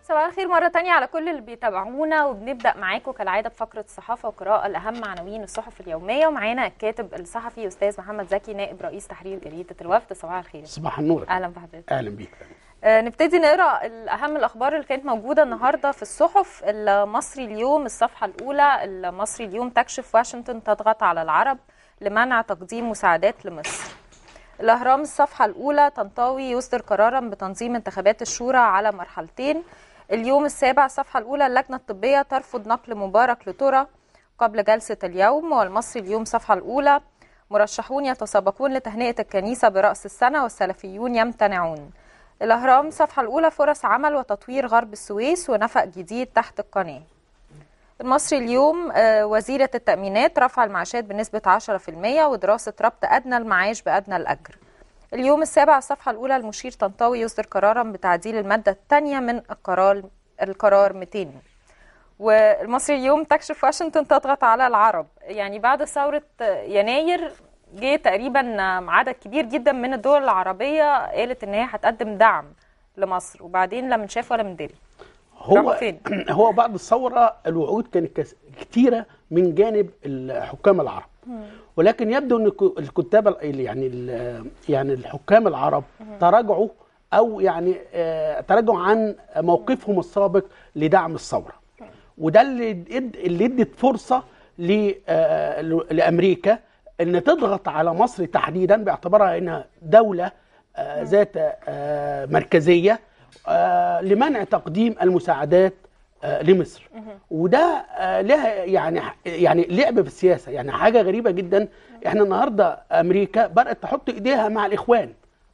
صباح الخير مرة تانية على كل اللي بيتابعونا وبنبدأ معاكم كالعادة بفقرة الصحافة وقراءة لأهم عناوين الصحف اليومية ومعانا الكاتب الصحفي أستاذ محمد زكي نائب رئيس تحرير جريدة الوفد صباح الخير صباح النور أهلا بحضرتك اهلا بيك آه، نبتدي نقرا اهم الاخبار اللي كانت موجوده النهارده في الصحف المصري اليوم الصفحه الاولى المصري اليوم تكشف واشنطن تضغط على العرب لمنع تقديم مساعدات لمصر الاهرام الصفحه الاولى طنطاوي يصدر قرارا بتنظيم انتخابات الشورى على مرحلتين اليوم السابع الصفحه الاولى اللجنه الطبيه ترفض نقل مبارك لترى قبل جلسه اليوم والمصري اليوم الصفحه الاولى مرشحون يتسابقون لتهنئه الكنيسه براس السنه والسلفيون يمتنعون الأهرام الصفحة الأولى فرص عمل وتطوير غرب السويس ونفق جديد تحت القناة المصري اليوم آه، وزيرة التأمينات رفع المعاشات بنسبة 10% ودراسة ربط أدنى المعاش بأدنى الأجر اليوم السابع الصفحة الأولى المشير طنطاوي يصدر قرارا بتعديل المادة الثانية من القرار القرار 200 والمصري اليوم تكشف واشنطن تضغط على العرب يعني بعد ثورة يناير جه تقريبا عدد كبير جدا من الدول العربية قالت ان هي هتقدم دعم لمصر وبعدين لا من شاف ولا من دري راحوا هو فين؟ هو بعد الثوره الوعود كانت كس- كتيره من جانب الحكام العرب ولكن يبدو ان الك- الكتاب ال- يعني ال- يعني الحكام العرب تراجعوا او يعني آه، تراجعوا عن موقفهم السابق لدعم الثوره وده اللي اد- اللي ادت فرصه ل- آه، ل- لامريكا ان تضغط على مصر تحديدا باعتبارها انها دوله آه، ذات آه، مركزيه آه، لمنع تقديم المساعدات آه، لمصر وده آه، لها يعني يعني لعب في السياسه يعني حاجه غريبه جدا احنا النهارده امريكا بدات تحط ايديها مع الاخوان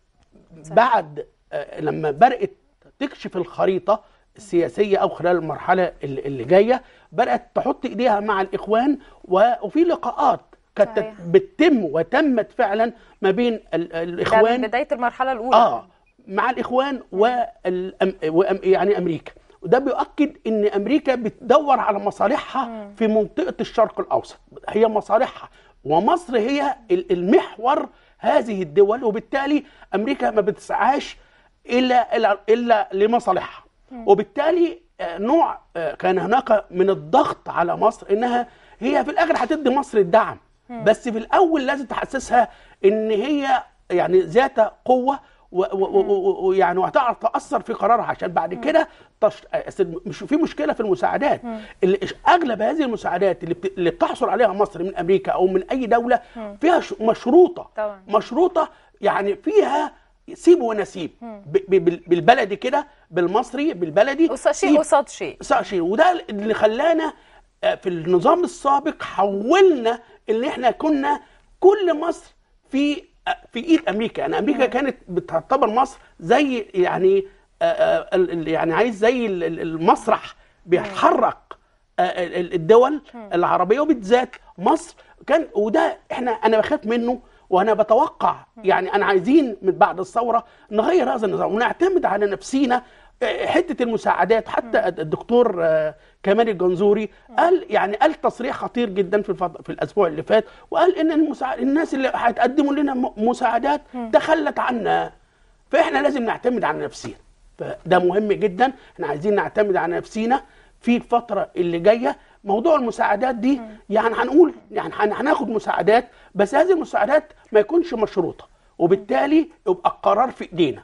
بعد آه، لما بدات تكشف الخريطه السياسيه او خلال المرحله اللي اللي جايه بدات تحط ايديها مع الاخوان و- وفي لقاءات كانت صحيح. بتتم وتمت فعلا ما بين ال- ده من الاخوان بداية المرحلة الأولى اه مع الاخوان والأم... وأم... يعني امريكا وده بيؤكد ان امريكا بتدور على مصالحها في منطقه الشرق الاوسط هي مصالحها ومصر هي ال- المحور هذه الدول وبالتالي امريكا ما بتسعاش الا الا, إلا لمصالحها وبالتالي آه، نوع آه، كان هناك من الضغط على مصر انها هي في الاخر هتدي مصر الدعم بس في الاول لازم تحسسها ان هي يعني ذات قوه و- و- و- و- ويعني وهتعرف تاثر في قرارها عشان بعد كده تش... أصل مش في مشكله في المساعدات اللي اغلب هذه المساعدات اللي, بت... اللي بتحصل عليها مصر من امريكا او من اي دوله فيها ش... مشروطه طبعا. مشروطه يعني فيها سيب ونسيب ب... ب... بال- بالبلدي كده بالمصري بالبلدي قصاد شيء سيب قصاد شيء شيء وده اللي خلانا آه، في النظام السابق حولنا ان احنا كنا كل مصر في آه، في ايد امريكا يعني امريكا كانت بتعتبر مصر زي يعني آه، آه، ال- ال- يعني عايز زي ال- ال- المسرح بيتحرك آه، ال- ال- الدول العربيه وبالذات مصر كان وده احنا انا بخاف منه وانا بتوقع يعني انا عايزين من بعد الثوره نغير هذا النظام ونعتمد على نفسينا آه، حته المساعدات حتى الدكتور آه، كمال الجنزوري قال يعني قال تصريح خطير جدا في الفض... في الاسبوع اللي فات وقال ان المساع... الناس اللي هتقدموا لنا م- مساعدات تخلت عنا فاحنا لازم نعتمد على نفسنا فده مهم جدا احنا عايزين نعتمد على نفسينا في الفتره اللي جايه موضوع المساعدات دي يعني هنقول يعني هن- هناخد مساعدات بس هذه المساعدات ما يكونش مشروطه وبالتالي يبقى القرار في ايدينا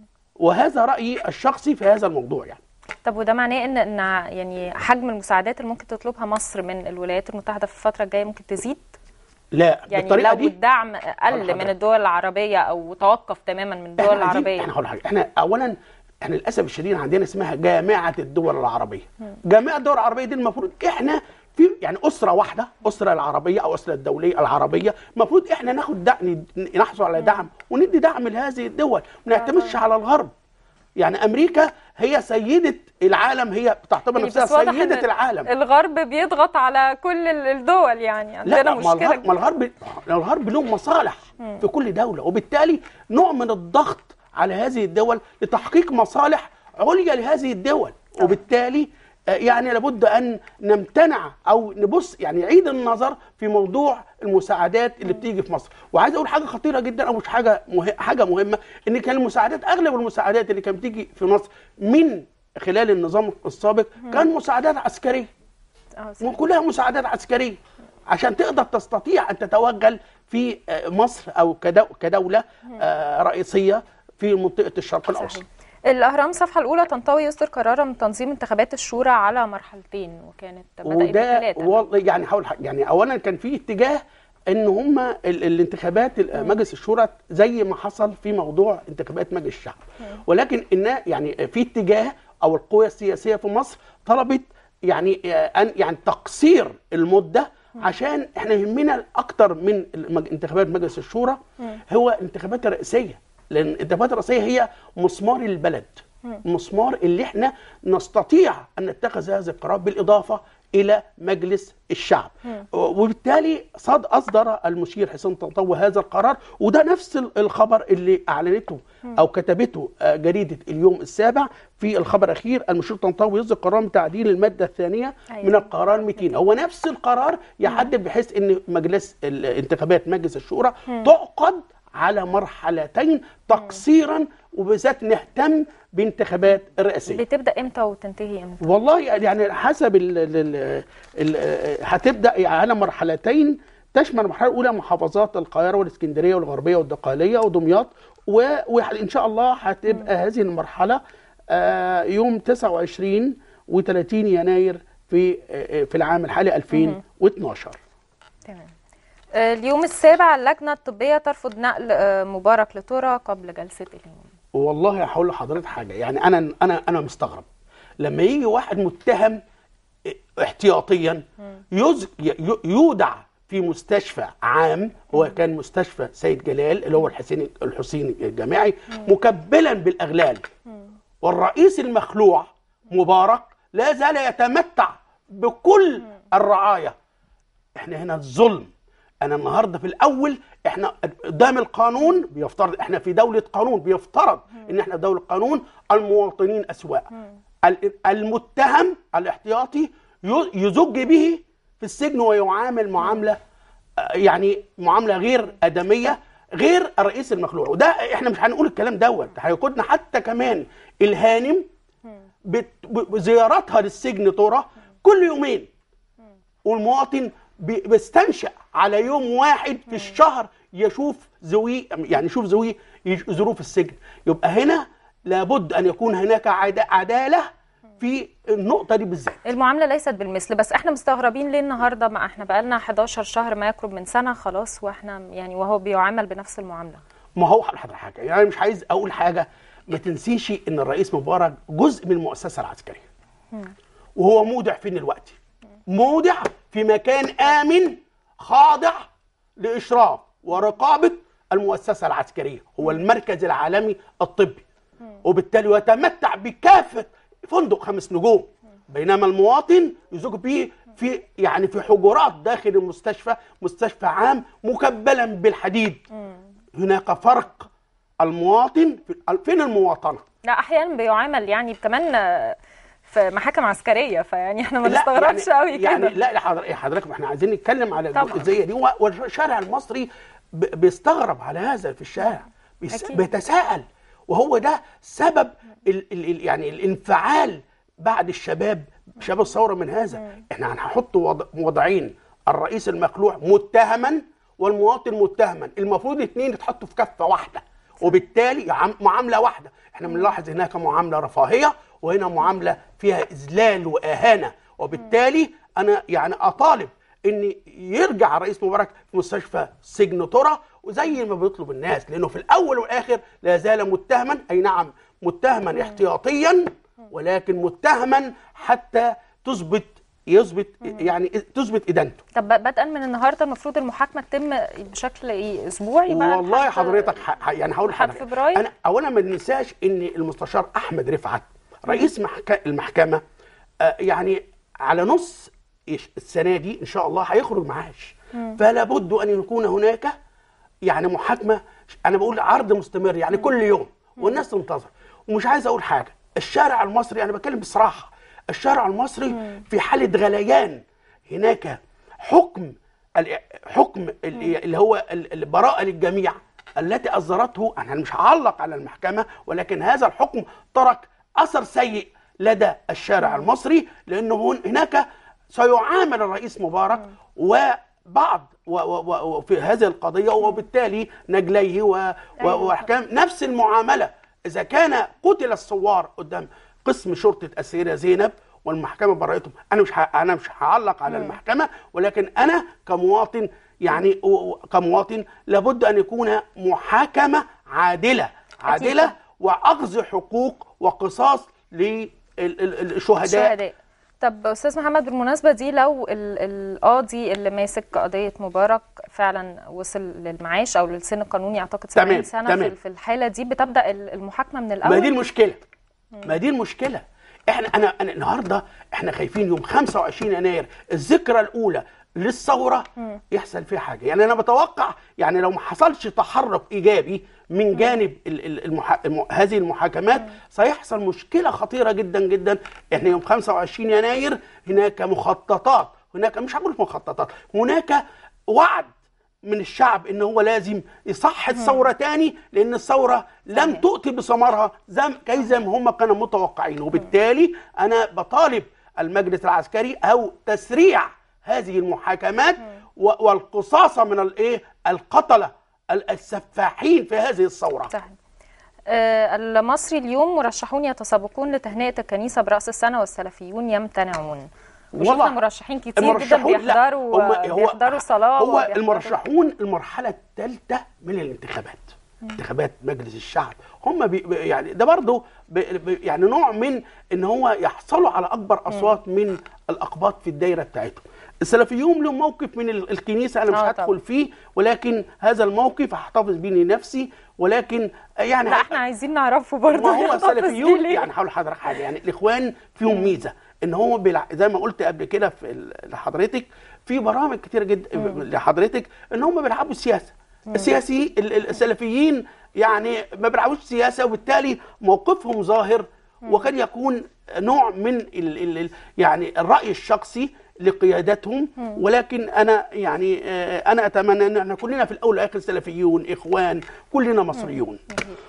وهذا رايي الشخصي في هذا الموضوع يعني طب وده معناه ان ان يعني حجم المساعدات اللي ممكن تطلبها مصر من الولايات المتحدة في الفترة الجاية ممكن تزيد لا يعني بالطريقه لو دي الدعم قل حضرتك. من الدول العربية او توقف تماما من الدول احنا عايزين- العربية احنا هقول حاجه احنا اولا احنا للاسف الشديد عندنا اسمها جامعه الدول العربيه جامعه الدول العربيه دي المفروض احنا في يعني اسره واحده اسره العربيه او اسره الدوليه العربيه المفروض احنا ناخد دعم نحصل على دعم وندي دعم لهذه الدول ما نعتمدش على الغرب يعني امريكا هي سيده العالم هي بتعتبر يعني نفسها بس واضح سيده إن العالم الغرب بيضغط على كل ال- الدول يعني لا عندنا ما الغرب مشكلة ما الغرب ما الغرب له مصالح في كل دوله وبالتالي نوع من الضغط على هذه الدول لتحقيق مصالح عليا لهذه الدول وبالتالي آه، يعني لابد ان نمتنع او نبص يعني يعيد النظر في موضوع المساعدات اللي بتيجي في مصر وعايز اقول حاجه خطيره جدا او مش حاجه مه... حاجه مهمه ان كان المساعدات اغلب المساعدات اللي كانت بتيجي في مصر من خلال النظام السابق كان مساعدات عسكريه اه صحيح. وكلها مساعدات عسكريه عشان تقدر تستطيع ان تتوغل في آه، مصر او كدو- كدوله آه، رئيسيه في منطقه الشرق الاوسط صحيح. الأهرام الصفحة الأولى تنطوي يصدر قرارا من تنظيم انتخابات الشورى على مرحلتين وكانت بدأت وده بثلاثة والله يعني حاول يعني اولا كان في اتجاه ان هم ال- الانتخابات ال- مجلس الشورى زي ما حصل في موضوع انتخابات مجلس الشعب ولكن ان يعني في اتجاه او القوى السياسيه في مصر طلبت يعني آه، ان يعني تقصير المده عشان احنا يهمنا اكتر من المج- انتخابات مجلس الشورى هو الانتخابات الرئاسيه لان الانتخابات الرئاسيه هي مسمار البلد مسمار اللي احنا نستطيع ان نتخذ هذا القرار بالاضافه الى مجلس الشعب وبالتالي صاد اصدر المشير حسين طنطاوي هذا القرار وده نفس ال- الخبر اللي اعلنته او كتبته آه، جريده اليوم السابع في الخبر الاخير المشير طنطاوي يصدر قرار بتعديل الماده الثانيه أيوة. من القرار 200 هو نفس القرار يحدد بحيث ان مجلس الانتخابات مجلس الشورى تعقد على مرحلتين تقصيرا وبالذات نهتم بانتخابات الرئاسيه بتبدأ إمتى وتنتهي إمتى؟ والله يعني حسب ال ال ال ال هتبدا على مرحلتين تشمل المرحله الاولى محافظات القاهره والاسكندريه والغربيه والدقهليه ودمياط و- وان شاء الله هتبقى هذه المرحله آه، يوم 29 و30 يناير في آه، في العام الحالي 2012 تمام آه، اليوم السابع اللجنة الطبية ترفض نقل آه، مبارك لترى قبل جلسة اليوم والله هقول لحضرتك حاجه يعني انا انا انا مستغرب لما يجي واحد متهم احتياطيا يز ي- يودع في مستشفى عام هو كان مستشفى سيد جلال اللي هو الحسين الحسين الجامعي مكبلا بالاغلال والرئيس المخلوع مبارك لا زال يتمتع بكل الرعايه احنا هنا الظلم انا النهارده في الاول احنا قدام القانون بيفترض احنا في دوله قانون بيفترض ان احنا دوله قانون المواطنين اسواء ال- المتهم الاحتياطي ي- يزج به في السجن ويعامل معامله آه، يعني معامله غير ادميه غير الرئيس المخلوع وده احنا مش هنقول الكلام دوت هيقودنا حتى كمان الهانم بت- ب- بزياراتها للسجن ترى كل يومين والمواطن بي- بيستنشأ على يوم واحد في الشهر يشوف زويه يعني يشوف زويه يش- ظروف السجن يبقى هنا لابد ان يكون هناك عدا- عداله في النقطه دي بالذات المعاملة ليست بالمثل بس احنا مستغربين ليه النهاردة ما احنا بقالنا 11 شهر ما يقرب من سنة خلاص واحنا يعني وهو بيعامل بنفس المعاملة ما هو حضرتك حاجه يعني مش عايز اقول حاجه ما تنسيش ان الرئيس مبارك جزء من المؤسسه العسكريه وهو مودع فين الوقت مودع في مكان امن خاضع لاشراف ورقابه المؤسسه العسكريه هو المركز العالمي الطبي وبالتالي يتمتع بكافه فندق خمس نجوم بينما المواطن يزوج به في يعني في حجرات داخل المستشفى مستشفى عام مكبلا بالحديد هناك فرق المواطن في- فين المواطنه لا احيانا بيعامل يعني كمان آه، في محاكم عسكرية فيعني احنا ما لا، نستغربش يعني قوي كده يعني لا حضرتك حضرتك احنا عايزين نتكلم على طبعاً. الجزئيه دي و- والشارع المصري ب- بيستغرب على هذا في الشارع بيس- أكيد. بيتساءل وهو ده سبب ال ال ال يعني الانفعال بعد الشباب شباب الثوره من هذا احنا هنحط وضع وضعين الرئيس المخلوع متهما والمواطن متهما المفروض الاثنين يتحطوا في كفه واحده وبالتالي عم- معامله واحده احنا بنلاحظ هناك معامله رفاهيه وهنا معامله فيها اذلال واهانه وبالتالي انا يعني اطالب ان يرجع الرئيس مبارك في مستشفى سجن ترى وزي ما بيطلب الناس لانه في الاول والاخر لا زال متهما اي نعم متهما احتياطيا ولكن متهما حتى تثبت يثبت يعني تثبت ادانته طب بدءا من النهارده المفروض المحاكمه تتم بشكل ايه اسبوعي بقى والله لحد- حضرتك ح... ح- يعني هقول لحد لحضرتك فبراير؟ انا اولا ما ننساش ان المستشار احمد رفعت رئيس محك... المحكمه آه يعني على نص إيش- السنه دي ان شاء الله هيخرج معاش فلا بد ان يكون هناك يعني محاكمه انا بقول عرض مستمر يعني كل يوم والناس تنتظر ومش عايز اقول حاجه الشارع المصري انا بتكلم بصراحه الشارع المصري في حاله غليان هناك حكم ال- حكم ال- اللي هو ال- البراءه للجميع التي اصدرته انا مش هعلق على المحكمه ولكن هذا الحكم ترك اثر سيء لدى الشارع المصري لانه هن- هناك سيعامل الرئيس مبارك وبعض و- و- و- وفي هذه القضيه وبالتالي نجليه و- و- أيوة. واحكام نفس المعامله اذا كان قتل الثوار قدام قسم شرطه السيده زينب والمحكمه برأتهم انا مش ه... انا مش هعلق على المحكمه ولكن انا كمواطن يعني و- و- كمواطن لابد ان يكون محاكمه عادله عادله واخذ حقوق وقصاص للشهداء الشهداء طب استاذ محمد بالمناسبه دي لو ال- القاضي اللي ماسك قضيه مبارك فعلا وصل للمعاش او للسن القانوني اعتقد 70 تمام، سنه تمام. في- في الحاله دي بتبدا ال- المحاكمه من ما الاول دي المشكله ما دي المشكله احنا انا انا النهارده احنا خايفين يوم 25 يناير الذكرى الاولى للثوره يحصل فيها حاجه يعني انا بتوقع يعني لو ما حصلش تحرك ايجابي من جانب ال- ال- المحا... الم... هذه المحاكمات سيحصل مشكله خطيره جدا جدا احنا يوم 25 يناير هناك مخططات هناك مش هقول مخططات هناك وعد من الشعب ان هو لازم يصح الثوره تاني لان الثوره لم صحيح. تؤتي بثمارها زي كي زي ما هم كانوا متوقعين وبالتالي انا بطالب المجلس العسكري او تسريع هذه المحاكمات و- والقصاصه من الايه القتله ال- السفاحين في هذه الثوره صحيح آه، المصري اليوم مرشحون يتسابقون لتهنئه الكنيسه براس السنه والسلفيون يمتنعون وشفنا والله مرشحين كتير جدا المرشحون لا، بيحضروا هم- بيحضروا صلاه هو وبيحضروا- المرشحون المرحله الثالثه من الانتخابات انتخابات مجلس الشعب هم بي بي- يعني ده برضه بي بي- يعني نوع من ان هو يحصلوا على اكبر اصوات من الاقباط في الدايره بتاعتهم السلفيون لهم موقف من ال- الكنيسه انا مش آه هدخل طبعا. فيه ولكن هذا الموقف هحتفظ بيه لنفسي ولكن يعني لا احنا عايزين نعرفه برضه ما هو يحتفظ بيه السلفيون ليه؟ يعني هقول لحضرتك حاجه يعني الاخوان فيهم ميزه ان هو بيلع... زي ما قلت قبل كده في ال- لحضرتك في برامج كتير جدا لحضرتك ان هم بيلعبوا السياسه السياسي ال- ال- السلفيين يعني ما بيلعبوش سياسه وبالتالي موقفهم ظاهر وقد يكون نوع من ال ال ال يعني الراي الشخصي لقيادتهم ولكن انا يعني آه، انا اتمنى ان احنا كلنا في الاول والاخر سلفيون اخوان كلنا مصريون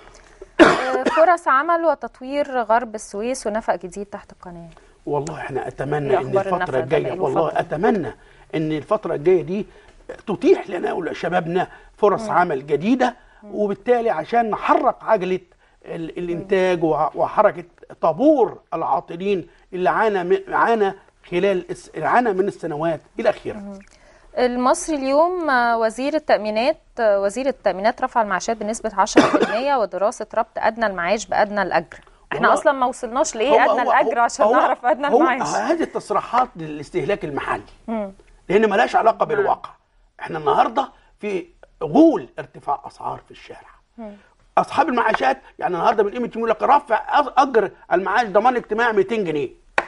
آه، فرص عمل وتطوير غرب السويس ونفق جديد تحت القناه والله احنا إيه اتمنى ان أخبار النفق الفتره ده الجايه بقاله والله فترة؟ اتمنى ان الفتره الجايه دي تتيح لنا ولشبابنا فرص عمل جديده وبالتالي عشان نحرك عجله ال- الانتاج وع- وحركه طابور العاطلين اللي عانى م- عانى خلال الس- عانى من السنوات الاخيره المصري اليوم آه، وزير التأمينات آه، وزير التأمينات رفع المعاشات بنسبة 10% ودراسة ربط أدنى المعاش بأدنى الأجر احنا والله- أصلا ما وصلناش لإيه أدنى الأجر عشان هو- نعرف أدنى هو المعاش هذه التصريحات للاستهلاك المحلي مم. لان ملهاش علاقه بالواقع احنا النهارده في غول ارتفاع اسعار في الشارع اصحاب المعاشات يعني النهارده من قيمه يقول لك رفع أج- اجر المعاش ضمان اجتماعي 200 جنيه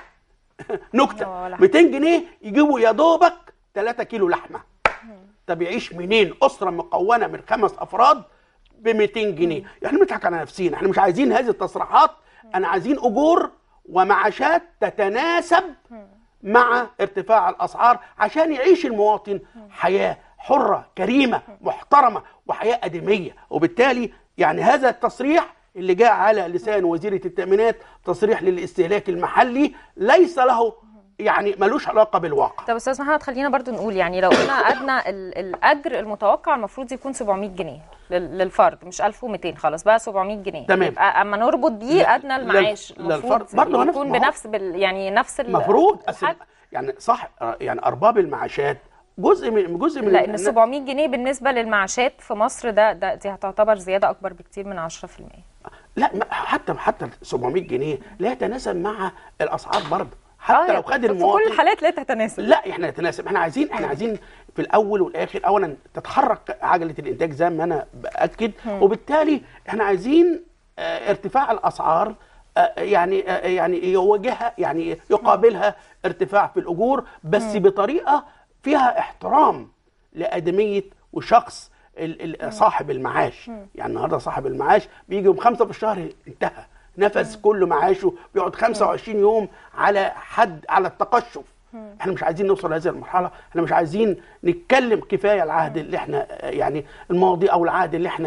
نكته آه، لحمة. 200 جنيه يجيبوا يا دوبك 3 كيلو لحمه طب يعيش منين اسره مكونه من خمس افراد ب 200 جنيه احنا بنضحك على نفسينا احنا مش عايزين هذه التصريحات انا عايزين اجور ومعاشات تتناسب مع ارتفاع الاسعار عشان يعيش المواطن حياه حره كريمه محترمه وحياه ادميه وبالتالي يعني هذا التصريح اللي جاء على لسان وزيره التامينات تصريح للاستهلاك المحلي ليس له يعني ملوش علاقه بالواقع طب استاذ محمد خلينا برضو نقول يعني لو قلنا ادنى ال- الاجر المتوقع المفروض يكون 700 جنيه لل- للفرد مش 1200 خلاص بقى 700 جنيه تمام. يبقى اما نربط بيه لا- ادنى لا- المعاش لا المفروض الفرد- برضه هو نفس- يكون ما هو- بنفس بال يعني نفس ال- المفروض الحجم. يعني صح يعني ارباب المعاشات جزء من جزء من لان 700 جنيه بالنسبه للمعاشات في مصر ده ده دي هتعتبر زياده اكبر بكتير من 10% لا ما- حتى حتى 700 جنيه لا يتناسب مع الاسعار برضه حتى آه، لو خد في المواطن كل الحالات لا تتناسب لا احنا نتناسب احنا عايزين احنا عايزين في الاول والاخر اولا تتحرك عجله الانتاج زي ما انا باكد وبالتالي احنا عايزين اه ارتفاع الاسعار اه يعني اه يعني يواجهها يعني يقابلها ارتفاع في الاجور بس بطريقه فيها احترام لادميه وشخص ال- ال- صاحب المعاش يعني النهارده صاحب المعاش بيجي يوم خمسة في الشهر انتهى نفذ كل معاشه بيقعد 25 يوم على حد على التقشف احنا مش عايزين نوصل لهذه المرحله احنا مش عايزين نتكلم كفايه العهد اللي احنا آه، يعني الماضي او العهد اللي احنا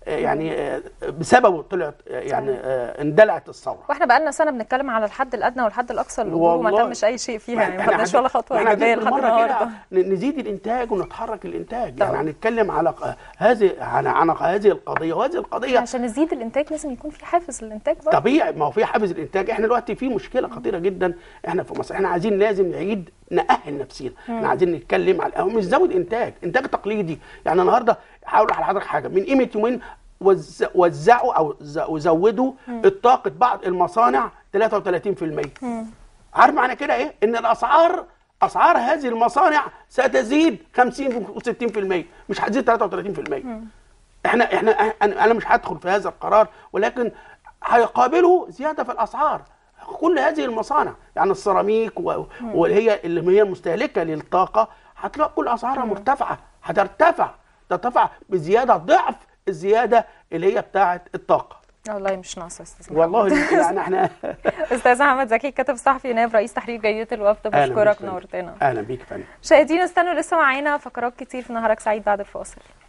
يعني آه، بسببه طلعت آه، يعني آه، اندلعت الثوره واحنا بقالنا سنه بنتكلم على الحد الادنى والحد الاقصى للاجور وما والله. تمش اي شيء فيها يعني ما إحنا خدناش عايزين- ولا خطوه إحنا عايزين ايجابيه لحد بالمرة كده النهارده ن- نزيد الانتاج ونتحرك الانتاج طبعا. يعني هنتكلم على ق- هذه عن عن هذه القضيه وهذه القضيه عشان نزيد الانتاج لازم يكون في حافز للانتاج برضه طبيعي ما هو في حافز الانتاج احنا دلوقتي في مشكله خطيره جدا احنا في مصر احنا عايزين لازم نعيد نأهل نفسينا احنا عايزين نتكلم على مش زود انتاج انتاج تقليدي يعني النهارده هقول لحضرتك حاجه من قيمه يومين وز- وزعوا او ز- وزودوا الطاقه بعض المصانع 33% عارف معنى كده ايه ان الاسعار اسعار هذه المصانع ستزيد 50 و60% مش هتزيد 33% احنا احنا انا أنا مش هدخل في هذا القرار ولكن هيقابله زياده في الاسعار كل هذه المصانع يعني السيراميك و- واللي هي اللي هي مستهلكه للطاقه هتلاقي كل اسعارها مرتفعه هترتفع ترتفع بزياده ضعف الزياده اللي هي بتاعه الطاقه والله مش ناقصه يا استاذ محمد. والله يعني احنا استاذ محمد زكي كاتب صحفي نائب رئيس تحرير جريده الوفد أهلا بيك بشكرك فندم. نورتنا اهلا بيك يا فندم مشاهدينا استنوا لسه معانا فقرات كتير في نهارك سعيد بعد الفاصل